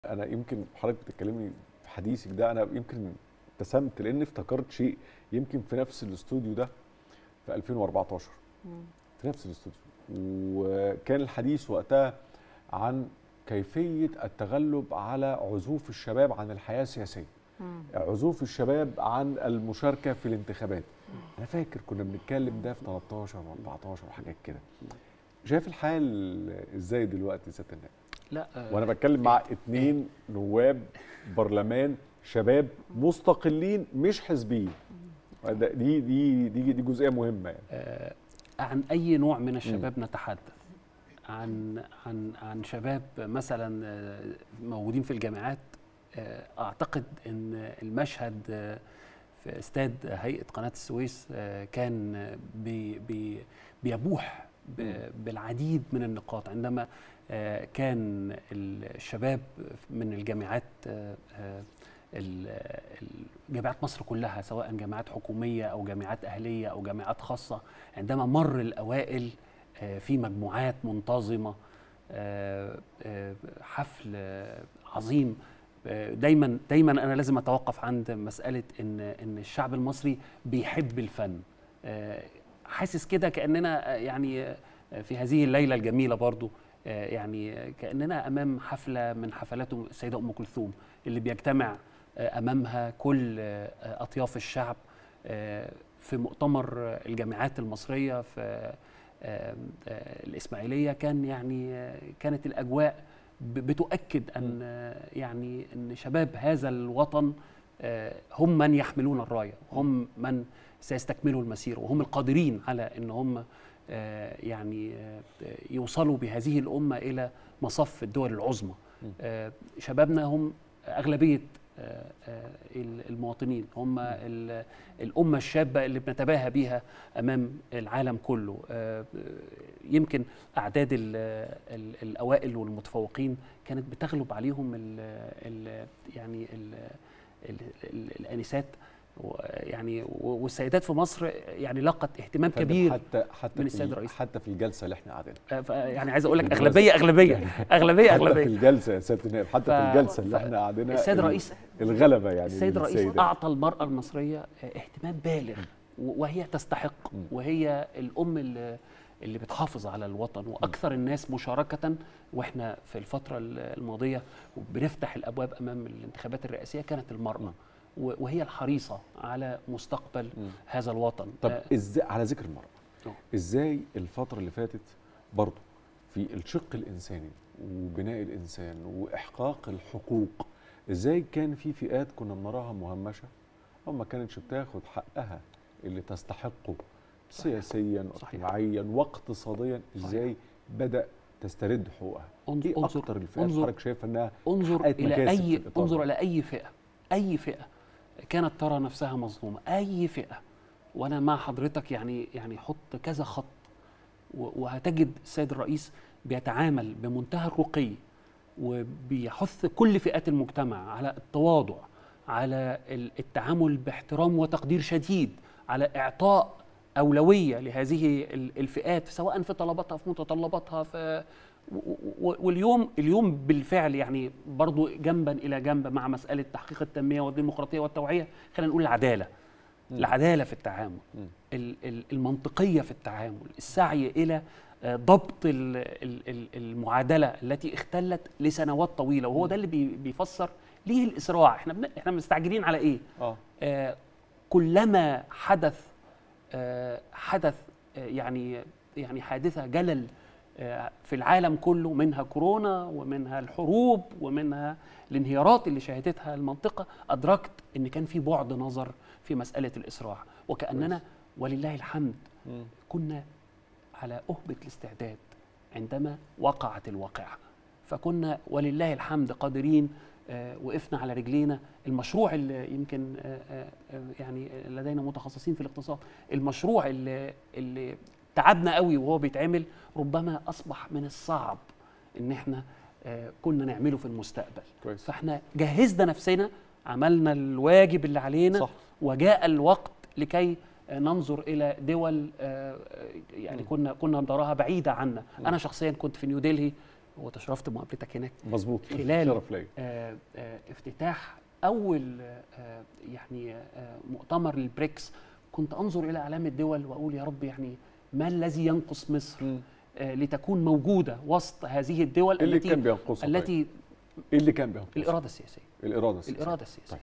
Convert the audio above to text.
انا يمكن حضرتك بتتكلمي في حديثك ده انا يمكن ابتسمت لان افتكرت شيء يمكن في نفس الاستوديو ده في 2014 في نفس الاستوديو وكان الحديث وقتها عن كيفيه التغلب على عزوف الشباب عن الحياه السياسيه عزوف الشباب عن المشاركه في الانتخابات انا فاكر كنا بنتكلم ده في 13 و14 وحاجات كده شايف الحال ازاي دلوقتي يا سياده النائب لا آه، وانا بتكلم مع اتنين نواب برلمان شباب مستقلين مش حزبيين ده- دي دي دي دي جزئيه مهمه يعني آه، عن اي نوع من الشباب نتحدث عن عن عن شباب مثلا آه، موجودين في الجامعات آه، اعتقد ان المشهد آه، في استاد هيئه قناه السويس آه، كان آه، بي بي بيبوح ب- بالعديد من النقاط عندما آه، كان الشباب من الجامعات آه، آه، ال- الجامعات مصر كلها سواء جامعات حكوميه او جامعات اهليه او جامعات خاصه عندما مر الاوائل آه، في مجموعات منتظمه آه، آه، حفل آه، عظيم آه، دايما دايما انا لازم اتوقف عند مساله ان ان الشعب المصري بيحب الفن آه، حاسس كده كاننا آه، يعني آه، في هذه الليله الجميله برضو آه، يعني آه، كاننا امام حفله من حفلات السيده ام كلثوم اللي بيجتمع آه، امامها كل آه، اطياف الشعب آه، في مؤتمر آه، الجامعات المصريه في آه، آه، الاسماعيليه كان يعني آه، كانت الاجواء ب- بتؤكد ان آه، يعني ان شباب هذا الوطن آه، هم من يحملون الرايه هم من سيستكملوا المسيره وهم القادرين على ان هم آه، يعني آه، يوصلوا بهذه الامه الى مصف الدول العظمى آه، شبابنا هم اغلبيه آه، آه، المواطنين هم ال- الامه الشابه اللي بنتباهى بيها امام العالم كله آه، يمكن اعداد ال ال الاوائل والمتفوقين كانت بتغلب عليهم ال ال يعني ال ال ال الانسات و- يعني و- والسيدات في مصر يعني لقت اهتمام فندم، كبير حتى حتى من في السيد ال- الرئيس. حتى في الجلسه اللي احنا قاعدينها آه، ف- يعني عايز اقول لك بالمناسبة- اغلبيه اغلبيه اغلبيه حتى في اغلبيه الجلسه يا سياده النائب حتى ف- في الجلسه اللي ف- احنا قاعدينها السيد ال- الرئيس الغلبه يعني السيد الرئيس للسيدات. اعطى المراه المصريه اهتمام بالغ و- وهي تستحق مم. وهي الام اللي اللي بتحافظ على الوطن واكثر الناس مشاركه واحنا في الفتره ال- الماضيه وبنفتح الابواب امام الانتخابات الرئاسيه كانت المراه مم. و- وهي الحريصه على مستقبل مم. هذا الوطن طب آه، ازاي على ذكر المرأة أوه. ازاي الفترة اللي فاتت برضه في الشق الإنساني وبناء الإنسان وإحقاق الحقوق ازاي كان في فئات كنا بنراها مهمشة أو ما كانتش بتاخد حقها اللي تستحقه سياسيا صحيح. واجتماعيا واقتصاديا ازاي بدأ تسترد حقوقها انظر ايه انظر اكتر الفئات انظر- حضرتك شايفه انها انظر حققت الى مكاسب في اي الإطار انظر ده؟ الى اي فئه اي فئه كانت ترى نفسها مظلومه اي فئه وانا مع حضرتك يعني يعني حط كذا خط و- وهتجد السيد الرئيس بيتعامل بمنتهى الرقي وبيحث كل فئات المجتمع على التواضع على ال- التعامل باحترام وتقدير شديد على اعطاء اولويه لهذه ال- الفئات سواء في طلباتها في متطلباتها في و- و- واليوم اليوم بالفعل يعني برضو جنبا الى جنب مع مساله تحقيق التنميه والديمقراطيه والتوعيه خلينا نقول العداله العداله في التعامل مم. ال- ال- المنطقيه في التعامل السعي الى آه، ضبط ال- ال- ال- المعادله التي اختلت لسنوات طويله وهو ده اللي بي- بيفسر ليه الاسراع احنا بن... احنا مستعجلين على ايه اه آه، كلما حدث آه، حدث آه، يعني يعني حادثه جلل آه، في العالم كله منها كورونا ومنها الحروب ومنها الانهيارات اللي شهدتها المنطقه ادركت ان كان في بعد نظر في مساله الاسراع وكاننا ولله الحمد مم. كنا على أهبة الاستعداد عندما وقعت الواقعة فكنا ولله الحمد قادرين آه، وقفنا على رجلينا المشروع اللي يمكن آه، آه، آه، يعني لدينا متخصصين في الاقتصاد المشروع اللي, اللي تعبنا قوي وهو بيتعمل ربما أصبح من الصعب إن احنا آه، كنا نعمله في المستقبل كويس فاحنا جهزنا نفسنا عملنا الواجب اللي علينا صح وجاء الوقت لكي ننظر الى دول آه، يعني مم. كنا كنا نراها بعيده عنا مم. انا شخصيا كنت في نيودلهي وتشرفت بمقابلتك هناك مظبوط خلال شرف ليا آه، آه، افتتاح اول آه، يعني آه، مؤتمر للبريكس كنت انظر الى اعلام الدول واقول يا رب يعني ما الذي ينقص مصر آه، لتكون موجوده وسط هذه الدول ايه اللي التي كان بينقصها طيب؟ التي ايه اللي كان بينقصها الاراده السياسيه الاراده السياسية. الاراده السياسيه طيب